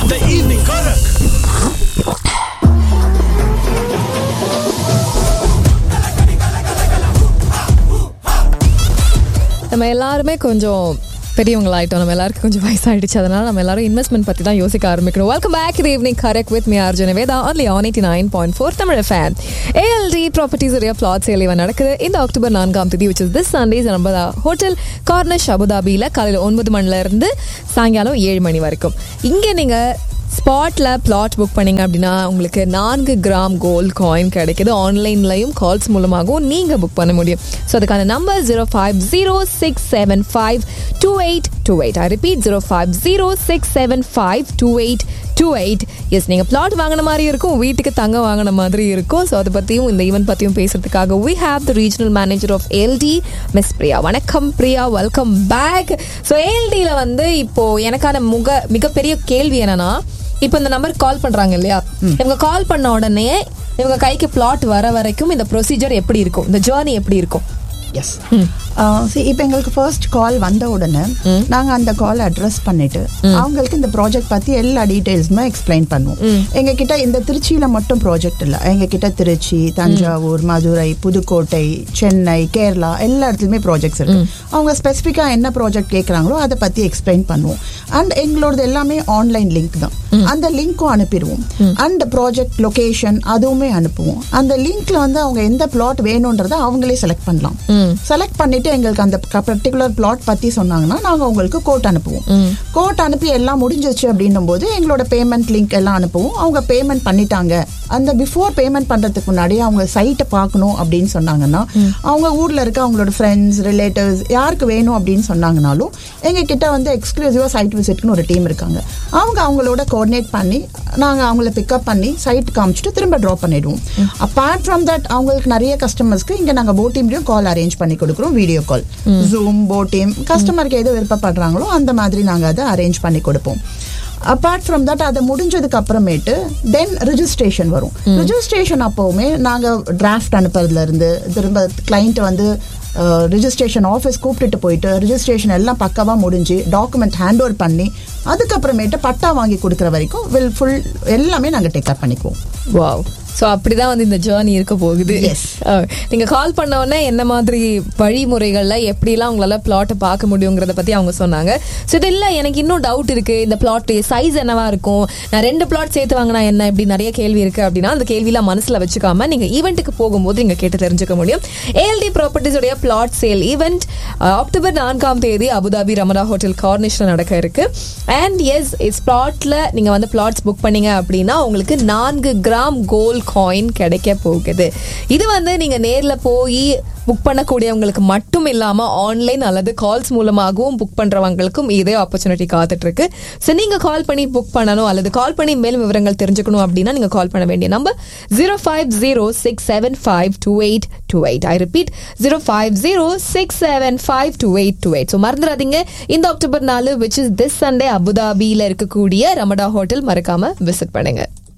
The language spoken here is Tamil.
The evening Karak. நம்ம எல்லாருமே கொஞ்சம் பெரியவங்களாயிட்டோம் நம்ம எல்லாருக்கும் கொஞ்சம் வயசாயிடுச்சு அதனால நம்ம எல்லாரும் இன்வெஸ்ட்மெண்ட் பத்தி தான் யோசிக்க ஆரம்பிக்கணும் வெல்கம் பேக் இது evening correct with me Arjun Veda only on 89.4 nine point four Tamil fan ALT properties உடைய பிளாட் சேல் இவன் நடக்குது இந்த அக்டோபர் நான்காம் தேதி விச் இஸ் திஸ் சண்டே நம்ம ஹோட்டல் கார்னஷ் அபுதாபியில் காலையில் ஒன்பது மணில இருந்து சாயங்காலம் ஏழு மணி வரைக்கும் இங்கே நீங்க ஸ்பாட்ல பிளாட் புக் பண்ணீங்க அப்படின்னா உங்களுக்கு நான்கு கிராம் கோல்ட் காயின் கிடைக்குது ஆன்லைன்லையும் கால்ஸ் மூலமாகவும் நீங்க புக் பண்ண முடியும் ஸோ அதுக்கான number zero five zero six seven five two eight two eight I repeat zero five zero six seven five two eight two eight yes நீங்கள் பிளாட் வாங்கின மாதிரி இருக்கும் வீட்டுக்கு தங்க வாங்கின மாதிரி இருக்கும் ஸோ அதை பற்றியும் இந்த ஈவெண்ட் பற்றியும் பேசுறதுக்காக we have the regional manager of LT miss Priya வணக்கம் பிரியா வெல்கம் பேக் ஸோ ஏஎல்டியில் வந்து இப்போ எனக்கான முக மிகப்பெரிய கேள்வி என்னன்னா இப்போ இந்த நம்பருக்கு கால் பண்றாங்க இல்லையா இவங்க கால் பண்ண உடனே இவங்க கைக்கு பிளாட் வர வரைக்கும் இந்த ப்ரொசீஜர் எப்படி இருக்கும் இந்த ஜேர்னி எப்படி இருக்கும் எஸ் இப்போ எங்களுக்கு ஃபர்ஸ்ட் கால் வந்த உடனே நாங்க அந்த கால் அட்ரஸ் பண்ணிட்டு அவங்களுக்கு இந்த ப்ராஜெக்ட் பத்தி எல்லா டீடைல்ஸுமே எக்ஸ்பிளைன் பண்ணுவோம் எங்க கிட்ட இந்த திருச்சியில மட்டும் ப்ராஜெக்ட் இல்ல எங்க கிட்ட திருச்சி தஞ்சாவூர் மதுரை புதுக்கோட்டை சென்னை கேரளா எல்லா இடத்துலயுமே ப்ராஜெக்ட்ஸ் இருக்கு அவங்க ஸ்பெசிஃபிக்கா என்ன ப்ராஜெக்ட் கேட்கறாங்களோ அதை பத்தி எக்ஸ்பிளைன் பண்ணுவோம் அண்ட் எங்களோடது எல்லாமே ஆன்லைன் லிங்க் தான் அந்த லிங்க்கும் அனுப்பிடுவோம் அண்ட் ப்ராஜெக்ட் லொகேஷன் அதுவுமே அனுப்புவோம் அந்த லிங்க்ல வந்து அவங்க எந்த பிளாட் வேணும்ன்றதை அவங்களே செலக்ட் பண்ணலாம் செலக்ட் பண்ணிட்டு எங்களுக்கு அந்த பர்டிகுலர் பிளாட் பத்தி சொன்னாங்கன்னா நாங்க உங்களுக்கு கோட் அனுப்புவோம் கோட் அனுப்பி எல்லாம் முடிஞ்சிச்சு அப்படின்னும் போது எங்களோட பேமெண்ட் லிங்க் எல்லாம் அனுப்புவோம் அவங்க பேமெண்ட் பண்ணிட்டாங்க அந்த பிஃபோர் பேமெண்ட் பண்றதுக்கு முன்னாடி அவங்க சைட்டை பார்க்கணும் அப்படின்னு சொன்னாங்கன்னா அவங்க ஊர்ல இருக்க அவங்களோட ஃப்ரெண்ட்ஸ் ரிலேட்டிவ்ஸ் யாருக்கு வேணும் அப்படின்னு சொன்னாங்கனாலும் எங்க கிட்ட வந்து எக்ஸ்க்ளூசிவா சைட் விசிட்னு ஒரு டீம் இருக்காங்க அவங்க அவங்களோட கோஆர்டினேட் பண்ணி நாங்க அவங்கள பிக்கப் பண்ணி சைட் காமிச்சிட்டு திரும்ப ட்ராப் பண்ணிடுவோம் அப்பார்ட் ஃப்ரம் தட் அவங்களுக்கு நிறைய கஸ்டமர்ஸ்க்கு இங்க நாங்க போ டீம்லயும் கால் அரேஞ்ச் பண்ணி கொடுக்குறோம் வீடியோ கால் ஜூம் போ டீம் கஸ்டமருக்கு எது விருப்பப்படுறாங்களோ அந்த மாதிரி நாங்க அதை அரேஞ்ச் பண்ணி கொடுப்போம் அப்பார்ட் ஃப்ரம் தட் அதை முடிஞ்சதுக்கு அப்புறமேட்டு தென் ரிஜிஸ்ட்ரேஷன் வரும் ரிஜிஸ்ட்ரேஷன் அப்போவுமே நாங்க டிராஃப்ட் அனுப்புறதுல இருந்து திரும்ப கிளைண்ட் வந்து ரிஜிஸ்ட்ரேஷன் ஆஃபீஸ் கூப்பிட்டுட்டு போயிட்டு ரிஜிஸ்ட்ரேஷன் எல்லாம் பக்காவா முடிஞ்சு டாக்குமெண்ட் ஹேண்ட் ஓவர் பண்ணி அதுக்கப்புறமேட்டு பட்டா வாங்கி கொடுக்குற வரைக்கும் வில் ஃபுல் எல்லாமே நாங்க டேக் கேர் பண்ணிக்குவோம் வாவ் ஸோ அப்படிதான் வந்து இந்த ஜேர்னி இருக்க போகுது Yes. அஹ், நீங்க கால் பண்ண உடனே என்ன மாதிரி வழிமுறைகள்ல எப்படிலாம் உங்களால பிளாட்டை பார்க்க முடியுங்கிறத பத்தி அவங்க சொன்னாங்க ஸோ இது இல்ல எனக்கு இன்னும் டவுட் இருக்கு இந்த பிளாட் சைஸ் என்னவா இருக்கும் நான் ரெண்டு பிளாட் சேர்த்து வாங்கினா என்ன இப்படி நிறைய கேள்வி இருக்கு அப்படின்னா அந்த கேள்வியெல்லாம் மனசுல வச்சுக்காம நீங்க ஈவெண்ட்டுக்கு போகும்போது நீங்க கேட்டு தெரிஞ்சுக்க முடியும் ஏஎல்டி ப்ராப்பர்ட்டிஸ் உடைய பிளாட் சேல் ஈவெண்ட் அக்டோபர் நான்காம் தேதி அபுதாபி ரமதா ஹோட்டல் கார்னிஷ்ல நடக்க இருக்கு அண்ட் எஸ் ஸ்பாட்ல நீங்க வந்து பிளாட்ஸ் புக் பண்ணீங்க அப்படின்னா உங்களுக்கு நான்கு கிராம் கோல்ட் காயின் கிடைக்க போகுது இது வந்து நீங்க நேர்ல போய் புக் பண்ணக்கூடியவங்களுக்கு மட்டும் இல்லாம ஆன்லைன் அல்லது கால்ஸ் மூலமாகவும் புக் பண்றவங்களுக்கும் இதே ஆப்பர்ச்சுனிட்டி காத்துட்டு இருக்கு ஸோ நீங்க கால் பண்ணி புக் பண்ணணும் அல்லது கால் பண்ணி மேலும் விவரங்கள் தெரிஞ்சுக்கணும் அப்படின்னா நீங்க கால் பண்ண வேண்டிய number zero five zero six seven five two eight two eight I repeat zero five zero six seven five two eight two eight so மறந்துடாதீங்க இந்த அக்டோபர் நாலு விச் இஸ் திஸ் சண்டே அபுதாபியில இருக்கக்கூடிய ரமடா ஹோட்டல் மறக்காம விசிட் பண்ணுங்க